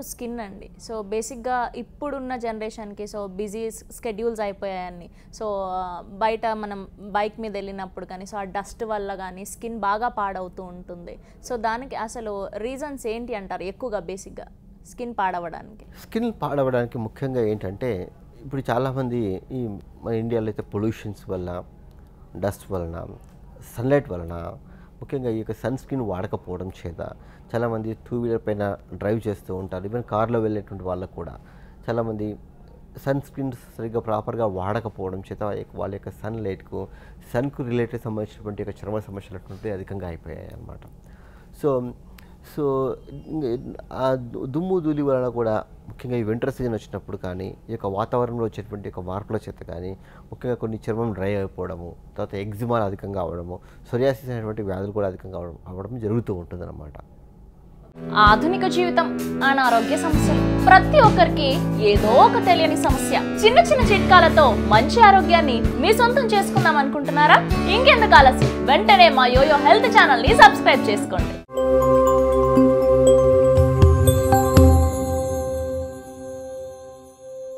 skin అండి so బేసిక్గా ఇప్పుడున్న జనరేషన్కి సో బిజీ స్కెడ్యూల్స్ అయిపోయాయన్ని సో ఆ, బయట మనం బైక్ మీద వెళ్ళినప్పుడు కానీ సో ఆ డస్ట్ వల్ల కానీ స్కిన్ బాగా పాడవుతూ ఉంటుంది సో దానికి అసలు రీజన్స్ ఏంటి అంటారు ఎక్కువగా బేసిక్గా స్కిన్ పాడవడానికి స్కిన్ పాడవడానికి ముఖ్యంగా ఏంటంటే ఇప్పుడు చాలామంది ఈ మన ఇండియాలో అయితే పొల్యూషన్స్ వల్ల డస్ట్ వలన సన్లైట్ వలన ముఖ్యంగా ఈ యొక్క సన్ స్క్రీన్ వాడకపోవడం చేత చాలామంది టూ వీలర్ పైన డ్రైవ్ చేస్తూ ఉంటారు ఈవెన్ కార్లో వెళ్ళేటువంటి వాళ్ళకు కూడా చాలామంది సన్ స్క్రీన్ సరిగ్గా ప్రాపర్గా వాడకపోవడం చేత వాళ్ళ యొక్క సన్ లైట్కు సన్కు రిలేటెడ్ సంబంధించినటువంటి యొక్క చర్మ సమస్యలు అటువంటివి అధికంగా అయిపోయాయి అన్నమాట సో సో ఆ దు- దుమ్ము ధూళి వలన కూడా ముఖ్యంగా ఈ వింటర్ సీజన్ వచ్చినప్పుడు కానీ ఈ యొక్క వాతావరణంలో వచ్చేటువంటి యొక్క మార్పుల చేత కానీ ముఖ్యంగా కొన్ని చర్మం డ్రై అయిపోవడము తర్వాత ఎగ్జిమాలు అధికంగా అవడము సొరియాసిస్ అనేటువంటి వ్యాధులు కూడా అధికంగా అవడం అవ్వడం జరుగుతూ ఉంటుందన్నమాట ఆధునిక జీవితం అనారోగ్య సమస్యలు ప్రతి ఒక్కరికి ఏదో ఒక తెలియని సమస్య చిన్న చిన్న చిట్కాలతో మంచి ఆరోగ్యాన్ని మీ సొంతం చేసుకుందాం అనుకుంటున్నారా ఇంకెందుకు ఆలస్యం వెంటనే మా యోయో హెల్త్ ఛానల్ ని సబ్స్క్రైబ్ చేసుకోండి